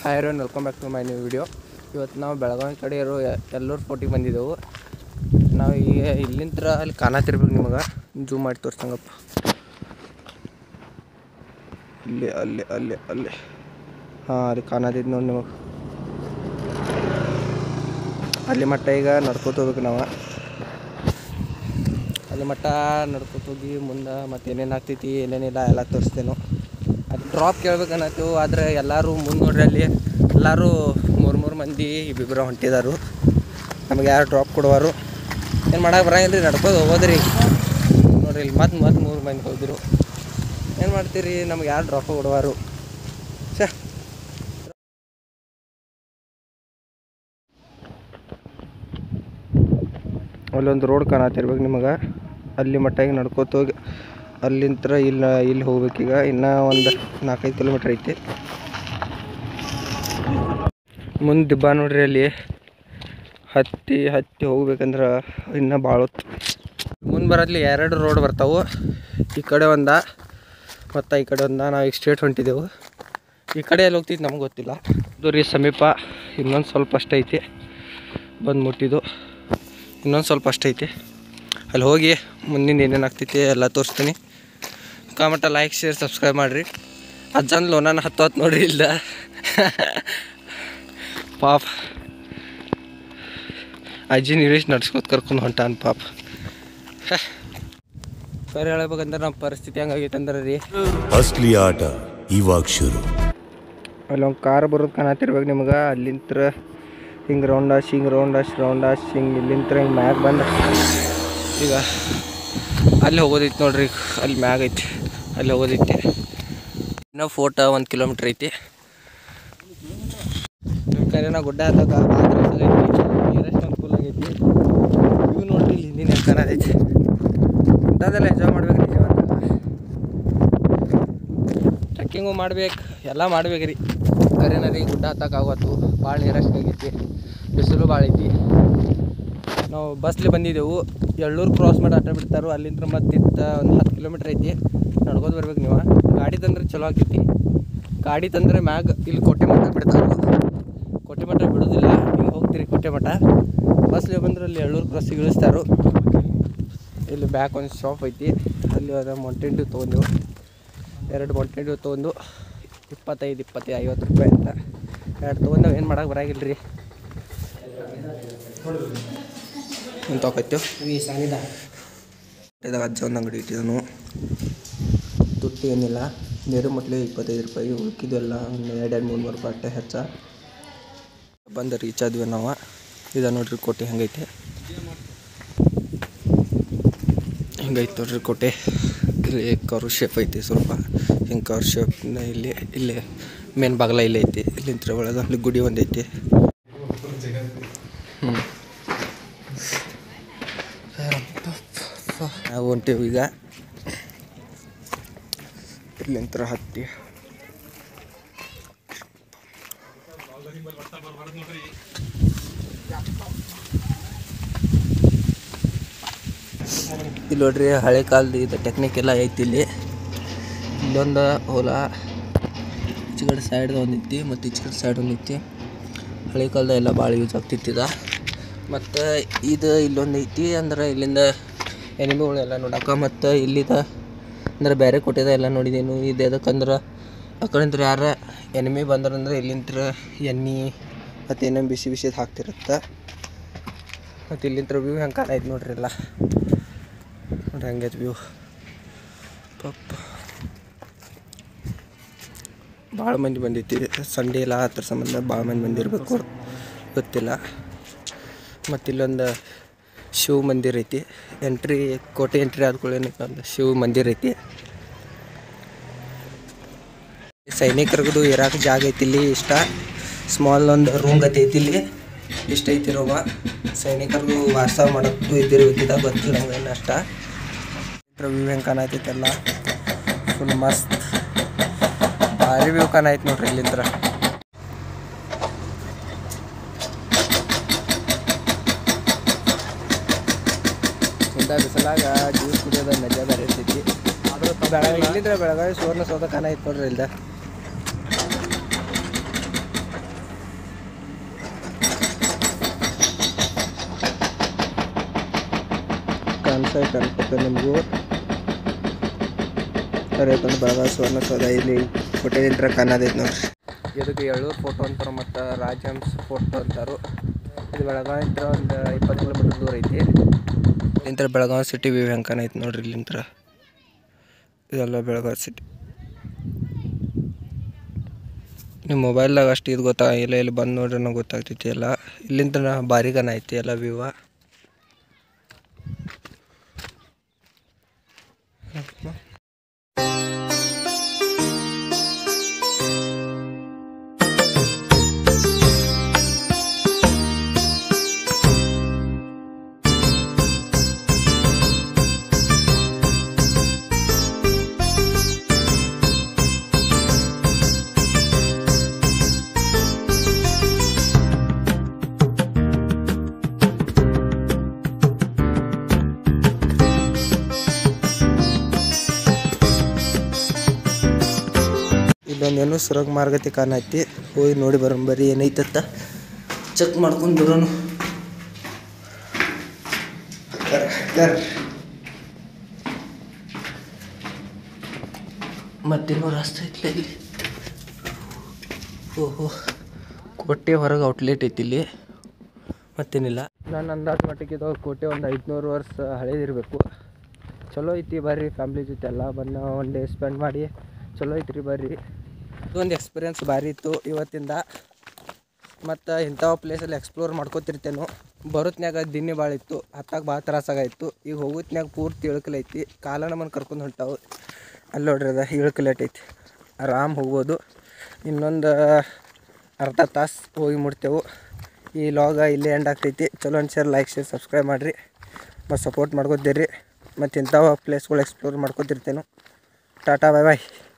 hi ರೀ welcome back to my new video ಇವತ್ತು ನಾವು ಬೆಳಗಾವಿ ಕಡೆ ಇರೋ ಎಲ್ಲೂರು ಫೋರ್ಟಿಗೆ ಬಂದಿದ್ದೆವು ನಾವು ಈಗ ಇಲ್ಲಿಂತ್ರ ಅಲ್ಲಿ ಕಾಣತಿರ್ಬೇಕು ನಿಮಗೆ ಜೂಮ್ ಮಾಡಿ ತೋರಿಸ್ತಂಗಪ್ಪ ಇಲ್ಲಿ ಅಲ್ಲಿ ಅಲ್ಲಿ ಅಲ್ಲಿ ಹಾಂ ಅಲ್ಲಿ ಕಾಣತಿದ್ದು ನೋಡಿ ನಿಮಗೆ ಅಲ್ಲಿ ಮಟ್ಟ ಈಗ ನಡ್ಕೋತ ಹೋಗ್ಬೇಕು ನಾವು ಅಲ್ಲಿ ಮಟ್ಟ ನಡ್ಕೋತ ಹೋಗಿ ಮುಂದೆ ಮತ್ತೆ ಏನೇನು ಆಗ್ತೈತಿ ಏನೇನಿಲ್ಲ ಎಲ್ಲ ತೋರಿಸ್ತೇನು ಅದು ಡ್ರಾಪ್ ಕೇಳ್ಬೇಕನ್ನತ್ತೀವಿ ಆದರೆ ಎಲ್ಲರೂ ಮುಂದೆ ನೋಡ್ರಿ ಅಲ್ಲಿ ಎಲ್ಲರೂ ಮೂರು ಮೂರು ಮಂದಿ ಇಬ್ಬಿಬ್ಬರು ಹೊಂಟಿದಾರು ನಮಗೆ ಯಾರು ಡ್ರಾಪ್ ಕೊಡುವರು ಏನು ಮಾಡಕ್ಕೆ ಬರಂಗಿಲ್ಲ ರೀ ನಡ್ಕೋದು ಹೋಗೋದ್ರಿ ನೋಡ್ರಿ ಇಲ್ಲಿ ಮತ್ತೆ ಮತ್ತೆ ಮೂರು ಮಂದಿ ಹೋದ್ರು ಏನು ಮಾಡ್ತೀರಿ ನಮ್ಗೆ ಯಾರು ಡ್ರಾಪ್ ಕೊಡುವರು ಛೇ ಅಲ್ಲೊಂದು ರೋಡ್ ಕಾಣತಿರ್ಬೇಕು ನಿಮಗೆ ಅಲ್ಲಿ ಮಟ್ಟಾಗಿ ನಡ್ಕೋತ ಹೋಗಿ ಅಲ್ಲಿಂತ್ರ ಇಲ್ಲಿ ಇಲ್ಲಿ ಹೋಗ್ಬೇಕೀಗ ಇನ್ನೂ ಒಂದು ನಾಲ್ಕೈದು ಕಿಲೋಮೀಟ್ರ್ ಐತಿ ಮುಂದೆ ದಿಬ್ಬ ನೋಡ್ರಿ ಅಲ್ಲಿ ಹತ್ತಿ ಹತ್ತಿ ಹೋಗ್ಬೇಕಂದ್ರೆ ಇನ್ನೂ ಭಾಳ ಹೊತ್ತು ಮುಂದೆ ಬರತ್ಲಿ ಎರಡು ರೋಡ್ ಬರ್ತಾವು ಈ ಕಡೆ ಒಂದ ಮತ್ತು ಈ ಕಡೆ ಒಂದ ನಾವು ಈಗ ಸ್ಟ್ರೇಟ್ ಹೊಂಟಿದ್ದೆವು ಈ ಕಡೆ ಎಲ್ಲಿ ಹೋಗ್ತಿತ್ತು ನಮ್ಗೆ ಗೊತ್ತಿಲ್ಲ ಇದು ರೀ ಸಮೀಪ ಇನ್ನೊಂದು ಸ್ವಲ್ಪ ಅಷ್ಟೇ ಐತಿ ಬಂದು ಮುಟ್ಟಿದ್ದು ಇನ್ನೊಂದು ಸ್ವಲ್ಪ ಅಷ್ಟೇ ಐತಿ ಅಲ್ಲಿ ಹೋಗಿ ಮುಂದಿನ ಏನೇನು ಆಗ್ತೈತಿ ಎಲ್ಲ ತೋರಿಸ್ತೀನಿ ಕಾಮಟ ಲೈಕ್ ಶೇರ್ ಸಬ್ಸ್ಕ್ರೈಬ್ ಮಾಡಿರಿ ಅಜ್ಜನ ಲೋನಾನ ಹತ್ತು ಹತ್ತು ನೋಡ್ರಿ ಇಲ್ಲ ಪಾಪ ಅಜ್ಜಿ ನೀರೇಶ್ ನಡ್ಸ್ಕೊತ ಕರ್ಕೊಂಡು ಹೊಂಟಾನ ಪಾಪ ಸರಿ ಹೇಳ್ಬೇಕಂದ್ರೆ ನಮ್ಮ ಪರಿಸ್ಥಿತಿ ಹೆಂಗಾಗೈತೆ ಅಂದ್ರೆ ರೀ ಅಸ್ಲಿ ಆಟ ಇವಾಗ ಶುರು ಅಲ್ಲೊಂದು ಕಾರ್ ಬರೋದು ಕಾಣತಿರ್ಬೇಕು ನಿಮ್ಗೆ ಅಲ್ಲಿಂತ್ರ ಹಿಂಗೆ ರೌಂಡ್ ಆಶ್ ಹಿಂಗೆ ರೌಂಡ್ ಆಶ್ ರೌಂಡ್ ಆಶ್ ಹಿಂಗೆ ಇಲ್ಲಿಂತ್ರ ಹಿಂಗೆ ಮ್ಯಾಗ ಬಂದ ಈಗ ಅಲ್ಲಿ ಹೋಗೋದೈತಿ ನೋಡ್ರಿ ಅಲ್ಲಿ ಮ್ಯಾಗ ಐತಿ ಅಲ್ಲಿ ಹೋಗೋದೈತಿ ಇನ್ನೂ ಫೋಟೋ ಒಂದು ಕಿಲೋಮೀಟ್ರ್ ಐತಿ ನಿಮ್ಮ ಕರೆನ ಗುಡ್ಡ ಹತ್ತಕ ನೀರೆಷ್ಟು ಅನುಕೂಲ ಆಗೈತಿ ಇವು ನೋಡ್ರಿ ಇಲ್ಲಿ ಹಿಂದಿನ ಹೆಂಗೆ ಕಾಣತೈತಿ ಇಂಥದ್ದೆಲ್ಲ ಎಂಜಾಯ್ ಮಾಡ್ಬೇಕು ರೀ ಟ್ರೆಕ್ಕಿಂಗು ಮಾಡ್ಬೇಕು ಎಲ್ಲ ಮಾಡ್ಬೇಕು ರೀ ಕರೆನ ರೀ ಗುಡ್ಡ ಹತ್ತಕ್ಕಾಗತ್ತು ಭಾಳ ನೀರಷ್ಟು ಆಗೈತಿ ಬಿಸಿಲು ಭಾಳ ಐತಿ ನಾವು ಬಸ್ಲಿ ಬಂದಿದ್ದೆವು ಎಳ್ಳೂರು ಕ್ರಾಸ್ ಮಾಡಿ ಆಟ ಬಿಡ್ತಾರೋ ಅಲ್ಲಿಂದ ಮತ್ತೆ ಇತ್ತ ಒಂದು ಹತ್ತು ಕಿಲೋಮೀಟ್ರ್ ಐತಿ ನಡ್ಕೋತ ಬರ್ಬೇಕು ನೀವು ಗಾಡಿ ತಂದ್ರೆ ಚಲೋ ಆಗ್ತೈತಿ ಗಾಡಿ ತಂದರೆ ಮ್ಯಾಗ ಇಲ್ಲಿ ಕೋಟೆ ಮಠ ಬಿಡ್ತಾರೆ ಕೋಟೆ ಮಠ ಬಿಡೋದಿಲ್ಲ ಹಿಂಗೆ ಹೋಗ್ತೀರಿ ಕೋಟೆ ಮಠ ಬಸ್ಲಿ ಬಂದ್ರೆ ಅಲ್ಲಿ ಎಳ್ಳೂರು ಕ್ರಾಸಿಗೆ ಇಳಿಸ್ತಾರೋ ಇಲ್ಲಿ ಬ್ಯಾಕ್ ಒಂದು ಶಾಪ್ ಐತಿ ಅಲ್ಲಿ ಅದ ಮೊಂಟೇನ್ ಡ್ಯೂ ತೊಗೊಂಡೆವು ಎರಡು ಮೊಂಟೇನ್ ಡ್ಯೂ ತೊಗೊಂಡು ಇಪ್ಪತ್ತೈದು ಇಪ್ಪತ್ತೈದು ಐವತ್ತು ರೂಪಾಯಿ ಅಂತ ಎರಡು ತೊಗೊಂಡವು ಏನು ಮಾಡಕ್ಕೆ ಬರಾಗಿಲ್ಲ ರೀ ಅಂತ ಹೋಗತ್ತೇವು ಇದಾಗ ಅಜ್ಜ ಒಂದು ಅಂಗಡಿ ಇಟ್ಟಿದ್ದನು ತುಟ್ಟಿ ಏನಿಲ್ಲ ನೀರು ಮಟ್ಲೆ ಇಪ್ಪತ್ತೈದು ರೂಪಾಯಿ ಉಳ್ಕಿದ್ದೆಲ್ಲ ಎರಡು ಎರಡು ಮೂರು ಮೂರು ರೂಪಾಯಿ ಅಟ್ಟೆ ಹೆಚ್ಚ ಬಂದು ರೀಚ್ ಆದ್ವಿ ನಾವು ಇದು ನೋಡ್ರಿ ಕೋಟೆ ಹೆಂಗೈತೆ ಹಿಂಗೈತೆ ನೋಡ್ರಿ ಕೋಟೆ ಇಲ್ಲಿ ಕರು ಶೇಪ್ ಐತಿ ಸ್ವಲ್ಪ ಹಿಂಗೆ ಕರು ಶೇಪ್ ಇಲ್ಲಿ ಇಲ್ಲಿ ಮೇನ್ ಬಾಗಲ ಇಲ್ಲಿ ಐತಿ ಇಲ್ಲಿಂತ್ರ ಒಳಗೆ ಅಲ್ಲಿ ಗುಡಿ ಒಂದು ಐತಿ ಹ್ಞೂ ನಾವು ಹೊಂಟೇವು ಈಗ ಇಲ್ಲಿಂತ್ರ ಹತ್ತಿ ಇಲ್ಲಿ ನೋಡ್ರಿ ಹಳೆ ಕಾಲದ ಇದು ಟೆಕ್ನಿಕ್ ಎಲ್ಲ ಐತಿ ಇಲ್ಲಿ ಇಲ್ಲೊಂದು ಹೊಲ ಈಚೆ ಕಡೆ ಸೈಡ್ ಒಂದು ಐತಿ ಮತ್ತು ಈಚೆ ಕಡೆ ಸೈಡ್ ಒಂದು ಐತಿ ಹಳೆ ಕಾಲದ ಎಲ್ಲ ಭಾಳ ಯೂಸ್ ಆಗ್ತಿತ್ತಿದ ಮತ್ತು ಇದು ಇಲ್ಲೊಂದು ಐತಿ ಅಂದ್ರೆ ಇಲ್ಲಿಂದ ಎನಿಮಿಗಳೆಲ್ಲ ನೋಡಕ್ಕೆ ಮತ್ತು ಇಲ್ಲಿದ ಅಂದ್ರೆ ಬೇರೆ ಕೊಟ್ಟಿದ ಎಲ್ಲ ನೋಡಿದೇನು ಇದು ಎದಕ್ಕಂದ್ರೆ ಆ ಕಡೆಂತ್ರ ಯಾರ ಎನಿಮಿ ಬಂದ್ರಂದ್ರೆ ಇಲ್ಲಿಂತ್ರ ಎಣ್ಣೆ ಮತ್ತು ಏನೇನು ಬಿಸಿ ಬಿಸಿದು ಹಾಕ್ತಿರತ್ತೆ ಮತ್ತು ಇಲ್ಲಿಂತ್ರ ವ್ಯೂ ಹೆಂಗೆ ಕಾಣೈತೆ ನೋಡ್ರಿ ಎಲ್ಲ ನೋಡ್ರಿ ಹಂಗೈತೆ ವ್ಯೂ ಪಪ್ಪ ಭಾಳ ಮಂದಿ ಬಂದೈತಿ ಸಂಡೇ ಎಲ್ಲ ಅದ್ರ ಸಂಬಂಧ ಭಾಳ ಮಂದಿ ಬಂದಿರಬೇಕು ಗೊತ್ತಿಲ್ಲ ಮತ್ತು ಇಲ್ಲೊಂದು ಶಿವ ಮಂದಿರ ಐತಿ ಎಂಟ್ರಿ ಕೋಟೆ ಎಂಟ್ರಿ ಆದ್ಕೊಳ್ಳಿ ಏನೈತೆ ಒಂದು ಶಿವ ಮಂದಿರ ಐತಿ ಸೈನಿಕರಿಗೂ ಇರಾಕ ಜಾಗ ಐತಿ ಇಲ್ಲಿ ಇಷ್ಟ ಸ್ಮಾಲ್ ಒಂದು ರೂಮ್ ಗತಿ ಐತಿ ಇಲ್ಲಿ ಇಷ್ಟ ಐತಿ ರೂಮ ಸೈನಿಕರಿಗೂ ವಾಸ ಮಾಡೋದು ಇದ್ದಿರ್ಬೇಕಿದ ಗೊತ್ತಿಲ್ಲ ನಂಗೆ ಅಷ್ಟ ವ್ಯೂ ಹೆಂಗೆ ಕಾಣತೈತೆಲ್ಲ ಫುಲ್ ಮಸ್ತ್ ಭಾರಿ ವ್ಯೂ ಕಾಣೈತೆ ನೋಡ್ರಿ ಇಲ್ಲಿಂದ್ರ ಇಂಥ ಬಿಸಿಲಾಗ ಜ್ಯೂಸ್ ಕುಡಿಯೋದ ಮಜಾ ಬೇರೆ ಇರ್ತೈತಿ ಬೆಳಗಾವಿ ಇಲ್ಲಿಂದ್ರೆ ಬೆಳಗಾವಿ ಸುವರ್ಣ ಸೌಧ ಕಾಣ ಐತೆ ನೋಡ್ರಿ ಇಲ್ದ ಆಯ್ತು ಅನ್ಕೋತ ನಿಮಗೂ ಸರಿ ಆಯ್ತು ಬೆಳಗಾವಿ ಸುವರ್ಣಸೌಧ ಇಲ್ಲಿ ಕೋಟೆಯಿಂದ ಕಾಣೋದೈತೆ ನೋಡ್ರಿ ಇದಕ್ಕೆ ಎಳ್ಳೂರು ಫೋಟೋ ಅಂತಾರೆ ಮತ್ತು ರಾಜಹಂಸ್ ಫೋಟೋ ಅಂತಾರು ಇದು ಬೆಳಗಾವಿಂದ ಒಂದು ಇಪ್ಪತ್ತು ಕಿಲೋಮೀಟ್ರ್ ದೂರ ಐತಿ ಇಲ್ಲಿಂದ ಬೆಳಗಾವಿ ಸಿಟಿ ವ್ಯೂ ಹೆಂಗೆ ಕಾಣೈತಿ ನೋಡ್ರಿ ಇಲ್ಲಿಂದ ಇದೆಲ್ಲ ಬೆಳಗಾವಿ ಸಿಟಿ ನಿಮ್ಮ ಮೊಬೈಲ್ದಾಗ ಅಷ್ಟು ಇದು ಗೊತ್ತಾಗಿಲ್ಲ ಇಲ್ಲಿ ಬಂದು ನೋಡ್ರಿ ನಂಗೆ ಗೊತ್ತಾಗ್ತೈತಿ ಎಲ್ಲ ಇಲ್ಲಿಂದ ಭಾರಿ ಗನ ಐತಿ ಎಲ್ಲ ವ್ಯೂವ ಇಲ್ಲೊಂದೇನು ಸುರಂಗ ಮಾರ್ಗತಿ ಕಾಣೈತಿ ಹೋಗಿ ನೋಡಿ ಬರೋಂಬರಿ ಏನೈತತ್ತ ಚೆಕ್ ಮಾಡ್ಕೊಂಡು ಬರೋನು ಮತ್ತಿನ್ನೂ ರಸ್ತೆ ಐತ್ಲ ಇಲ್ಲಿ ಓಹೋ ಕೋಟೆ ಹೊರಗೆ ಔಟ್ಲೆಟ್ ಐತಿ ಇಲ್ಲಿ ಮತ್ತೇನಿಲ್ಲ ನಾನು ಅಂದಾಜು ಮಟ್ಟಿಗೆ ಇದು ಕೋಟೆ ಒಂದು ಐದುನೂರು ವರ್ಷ ಹಳೇದಿರಬೇಕು ಚಲೋ ಐತಿ ಬರ್ರಿ ಫ್ಯಾಮ್ಲಿ ಜೊತೆ ಎಲ್ಲ ಬಂದು ಒನ್ ಡೇ ಸ್ಪೆಂಡ್ ಮಾಡಿ ಚಲೋ ಐತ್ರಿ ಬರ್ರಿ ಇದೊಂದು ಎಕ್ಸ್ಪೀರಿಯನ್ಸ್ ಭಾರಿ ಇತ್ತು ಇವತ್ತಿಂದ ಮತ್ತು ಇಂಥವು ಪ್ಲೇಸಲ್ಲಿ ಎಕ್ಸ್ಪ್ಲೋರ್ ಮಾಡ್ಕೋತಿರ್ತೇನು ಬರೋತ್ನ್ಯಾಗ ದಿನ್ನಿ ಭಾಳ ಇತ್ತು ಹತ್ತಾಗ ಭಾಳ ತ್ರಾಸಾಗಾಯಿತು ಈಗ ಹೋಗೋತ್ನ್ಯಾಗ ಪೂರ್ತಿ ಇಳ್ಕಲೈತಿ ಕಾಲ ನಮ್ಮನ್ನು ಕರ್ಕೊಂಡು ಹೊಂಟಾವು ಅಲ್ಲಿ ನೋಡ್ರಿ ಅದ ಇಳ್ಕಲೇಟ್ ಐತಿ ಆರಾಮ್ ಹೋಗ್ಬೋದು ಇನ್ನೊಂದು ಅರ್ಧ ತಾಸು ಹೋಗಿ ಮುಟ್ತೇವೆ ಈ ಲಾಗ ಇಲ್ಲೇ ಎಂಡ್ ಆಗ್ತೈತಿ ಚಲೋ ಅನ್ಸರ್ ಲೈಕ್ ಶೇರ್ ಸಬ್ಸ್ಕ್ರೈಬ್ ಮಾಡಿರಿ ಮತ್ತು ಸಪೋರ್ಟ್ ಮಾಡ್ಕೋತೀರಿ ಮತ್ತು ಇಂಥವು ಪ್ಲೇಸ್ಗಳು ಎಕ್ಸ್ಪ್ಲೋರ್ ಮಾಡ್ಕೋತಿರ್ತೇನು ಟಾಟಾ ಬಾಯ್ ಬಾಯ್